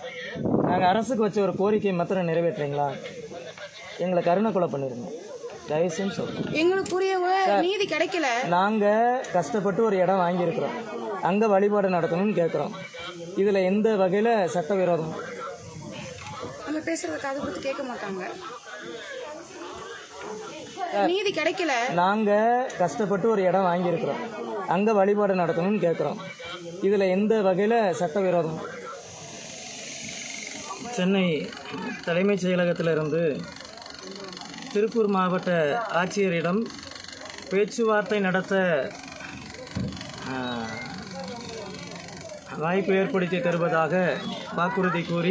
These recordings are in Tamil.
நாங்கள் அரசுக்கு வச்ச ஒரு கோரிக்கை மாத்திரம் நிறைவேற்றுறீங்களா எங்களை கருணை கொலை பண்ணிருங்க தயவு செஞ்சு சொல்கிறேன் எங்களுக்குரிய நீதி கிடைக்கல நாங்கள் கஷ்டப்பட்டு ஒரு இடம் வாங்கியிருக்கிறோம் அங்கே வழிபாடு நடத்தணும்னு கேட்குறோம் இதில் எந்த வகையில் சட்டவிரோதம் நம்ம பேசுறத காது கொடுத்து கேட்க மாட்டாங்க நீதி கிடைக்கல நாங்கள் கஷ்டப்பட்டு ஒரு இடம் வாங்கியிருக்கிறோம் அங்கே வழிபாடு நடத்தணும்னு கேட்குறோம் இதில் எந்த வகையில் சட்டவிரோதம் சென்னை தலைமைச் செயலகத்திலிருந்து திருப்பூர் மாவட்ட ஆட்சியரிடம் பேச்சுவார்த்தை நடத்த ஆ, வாய்ப்பு ஏற்படுத்தி தருவதாக வாக்குறுதி கூறி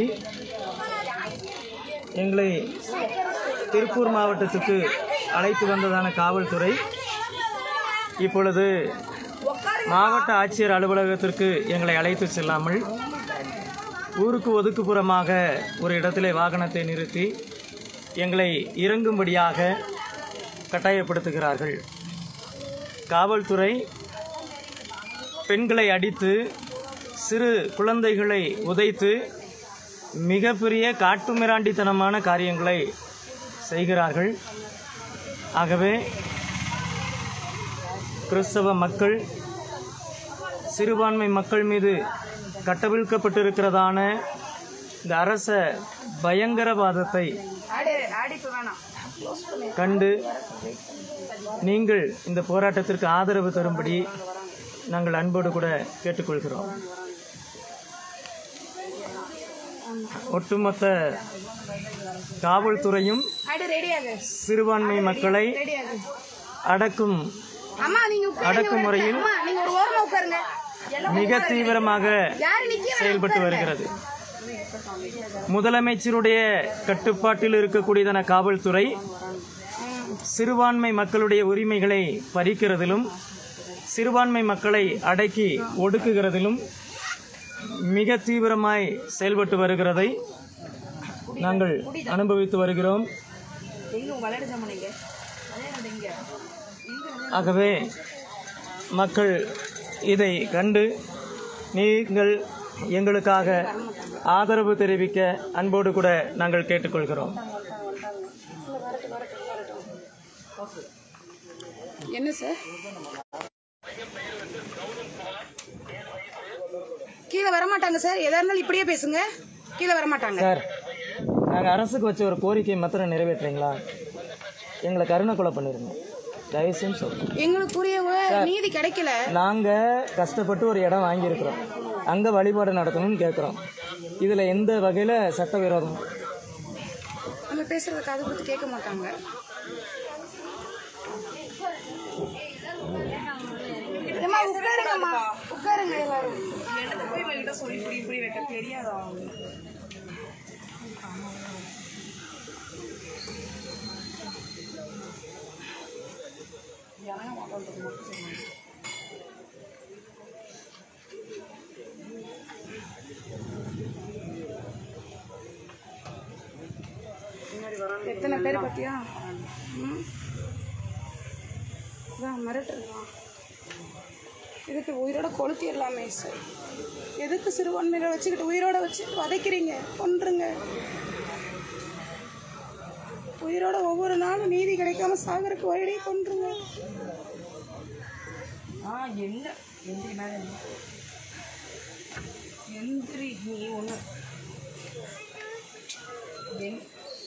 எங்களை திருப்பூர் மாவட்டத்துக்கு அழைத்து வந்ததான காவல்துறை இப்பொழுது மாவட்ட ஆட்சியர் அலுவலகத்திற்கு எங்களை அழைத்து செல்லாமல் ஊருக்கு ஒதுக்குப்புறமாக ஒரு இடத்திலே வாகனத்தை நிறுத்தி எங்களை இறங்கும்படியாக கட்டாயப்படுத்துகிறார்கள் காவல்துறை பெண்களை அடித்து சிறு குழந்தைகளை உதைத்து மிகப்பெரிய காட்டுமிராண்டித்தனமான காரியங்களை செய்கிறார்கள் ஆகவே கிறிஸ்தவ மக்கள் சிறுபான்மை மக்கள் மீது கட்டவிழ்க்கப்பட்டிருக்கிறதான இந்த அரச பயங்கரவாதத்தை கண்டு நீங்கள் இந்த போராட்டத்திற்கு ஆதரவு தரும்படி நாங்கள் அன்போடு கூட கேட்டுக்கொள்கிறோம் ஒட்டுமொத்த காவல்துறையும் ஆடு ரெடியாகு சிறுபான்மை மக்களை ரெடியாகு அடக்கும் அம்மா நீங்க உட்காருங்க. அடக்குமுறையில் அம்மா நீங்க ஒரு ஓரமா உட்காருங்க மிக தீவிரமாக யாரு நிக்க செயல்பட்டு வருகிறது முதலமைச்சருடைய கட்டுப்பாட்டில் இருக்கக்கூடியதான காவல்துறை சிறுபான்மை மக்களுடைய உரிமைகளை பறிக்கிறதிலும் சிறுபான்மை மக்களை அடக்கி ஒடுக்குகிறதிலும் மிக தீவிரமாய் செயல்பட்டு வருகிறதை நாங்கள் அனுபவித்து வருகிறோம் ஆகவே மக்கள் இதை கண்டு நீங்கள் எங்களுக்காக ஆதரவு தெரிவிக்க அன்போடு கூட நாங்கள் கேட்டுக்கொள்கிறோம் என்ன சார் கீழே வரமாட்டாங்க சார் எதா இருந்தாலும் இப்படியே பேசுங்க கீழே வரமாட்டாங்க சார் நாங்கள் அரசுக்கு வச்ச ஒரு கோரிக்கை மாத்திரம் நிறைவேற்றுறீங்களா எங்களை கருணை கொலை பண்ணிருங்க தயவு செஞ்சு சொல்கிறேன் எங்களுக்குரிய நீதி கிடைக்கல நாங்கள் கஷ்டப்பட்டு ஒரு இடம் வாங்கியிருக்கிறோம் அங்கே வழிபாடு நடத்தணும்னு கேட்குறோம் இதில் எந்த வகையில் சட்டவிரோதம் நம்ம பேசுறத காது கொடுத்து கேட்க மாட்டாங்க ஏம்மா, உட்காருங்கம்மா உட்காருங்க எல்லாரும் எத்தனை பேர் பார்த்தியா ம். இதான் மிரட்டுறான் இதுக்கு உயிரோட கொளுத்திடலாமே சார் எதுக்கு சிறுபான்மையில வச்சுக்கிட்டு உயிரோட வச்சு வதைக்கிறீங்க கொன்றுங்க உயிரோட ஒவ்வொரு நாளும் நீதி கிடைக்காம சாகருக்கு வழி கொன்றுங்க ஆ என்ன எந்திரி மேல எந்திரி நீ ஒன்று எங்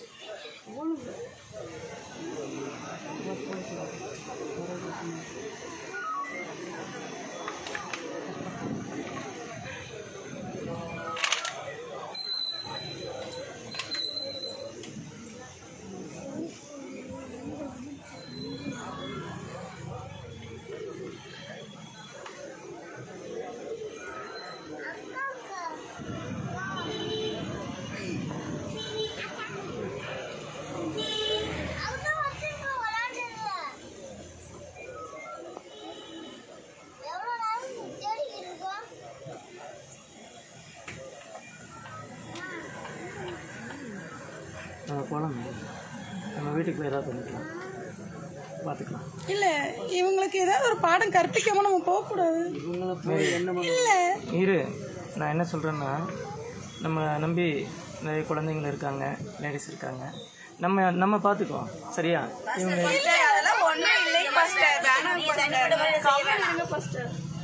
நம்ம போகலாம் நம்ம வீட்டுக்கு போய் ஏதாவது பண்ணிக்கலாம் பார்த்துக்கலாம் இல்ல இவங்களுக்கு ஏதாவது ஒரு பாடம் கற்பிக்காம நம்ம போக கூடாது இல்ல இரு நான் என்ன சொல்கிறேன்னா நம்ம நம்பி நிறைய குழந்தைங்க இருக்காங்க லேடிஸ் இருக்காங்க நம்ம நம்ம பார்த்துக்குவோம் சரியா இவங்க அதெல்லாம் ஒண்ணும் இல்லை பாஸ்டர் வேணாம் பாஸ்டர்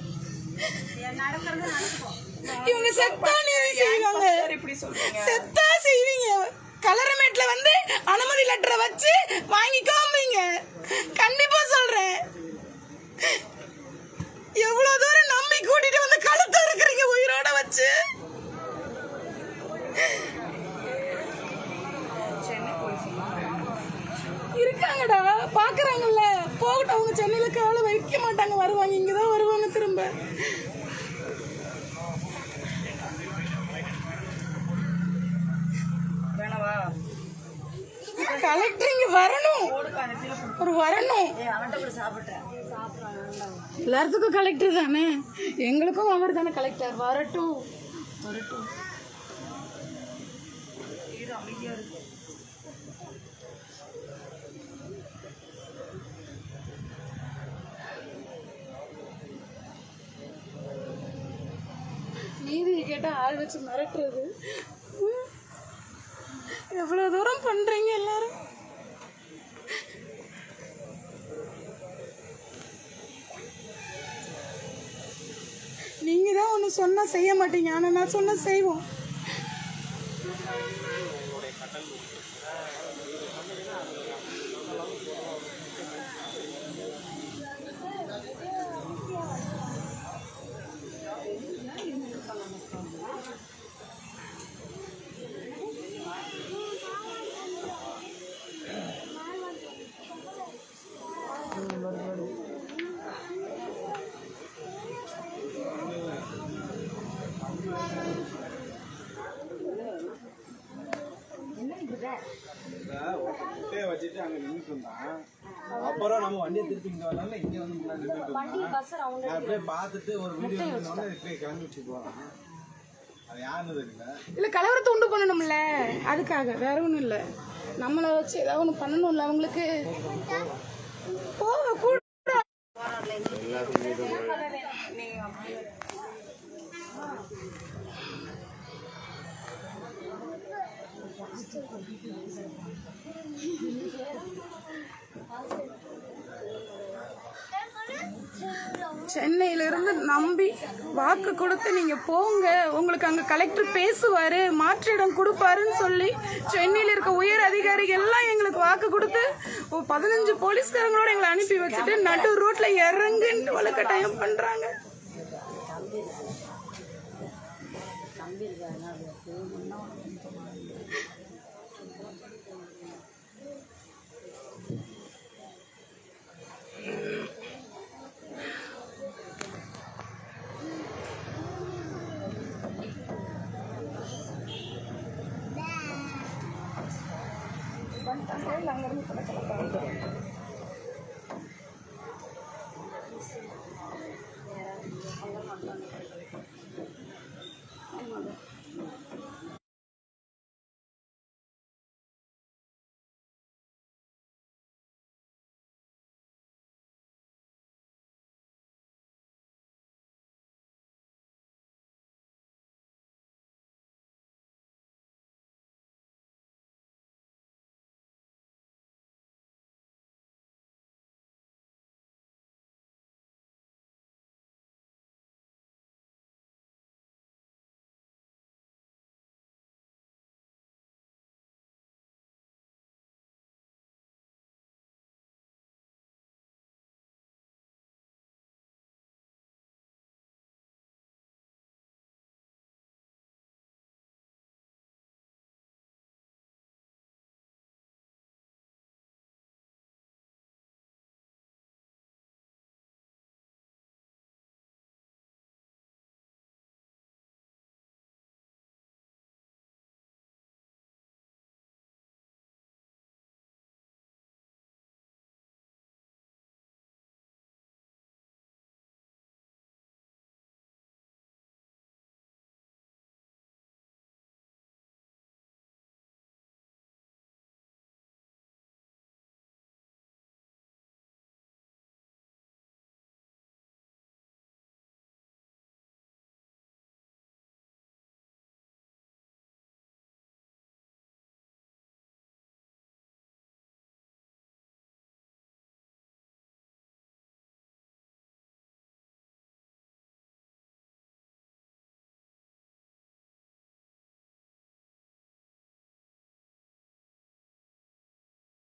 இவங்க செத்தா நீதி செய்வாங்க இப்படி சொல்றீங்க செத்தா செய்வீங்க கலரமேட்ல வந்து அனுமதி லெட்டரை வச்சு வாங்கி காமிங்க கண்டிப்பா சொல்றேன் எவ்வளவு தூரம் நம்பி கூட்டிட்டு வந்து கழுத்த இருக்கிறீங்க உயிரோட வச்சு இருக்காங்கடா பாக்குறாங்கல்ல போகட்டும் அவங்க சென்னையில காலை வைக்க மாட்டாங்க வருவாங்க இங்கதான் வருவாங்க திரும்ப வேணவா கலெக்டர் இங்க வரணும் ஒரு வரணும் அவன்கிட்ட கூட சாப்பிட்றேன் எல்லாத்துக்கும் கலெக்டர் தானே எங்களுக்கும் அவர் தானே கலெக்டர் வரட்டும் வரட்டும் நீதி கேட்டா ஆள் வச்சு மிரட்டுறது ம். எவ்வளவு தூரம் பண்றீங்க எல்லாரும் நீங்க தான் ஒன்று சொன்னா செய்ய மாட்டீங்க ஆனா நான் சொன்னா செய்வோம் குட்டையை வச்சுட்டு அங்க நின்றுட்டு இருந்தான் அப்புறம் நம்ம வண்டியை திருப்பி இங்க வரனால இங்க வந்து முன்னாடி நின்றுட்டு இருந்தான் நான் அப்படியே பார்த்துட்டு ஒரு வீடியோ எடுத்தோடனே இப்படியே கிளம்பிட்டு போறான் அது யாருன்னு தெரியல இல்ல கலவரத்தை உண்டு பண்ணணும்ல அதுக்காக வேற ஒன்றும் இல்லை நம்மளை வச்சு ஏதாவது ஒன்று பண்ணணும்ல அவங்களுக்கு போக கூட சென்னையில இருந்து நம்பி வாக்கு கொடுத்து நீங்க போங்க உங்களுக்கு அங்க கலெக்டர் பேசுவாரு மாற்று இடம் கொடுப்பாருன்னு சொல்லி சென்னையில இருக்க உயர் அதிகாரிகள் எல்லாம் எங்களுக்கு வாக்கு கொடுத்து ஒரு பதினஞ்சு போலீஸ்காரங்களோட எங்களை அனுப்பி வச்சுட்டு நடு ரோட்ல இறங்குன்னு வலுக்கட்டாயம் பண்றாங்க வந்துட்டாங்க இல்லை அங்கிருந்து கிளப்பாங்க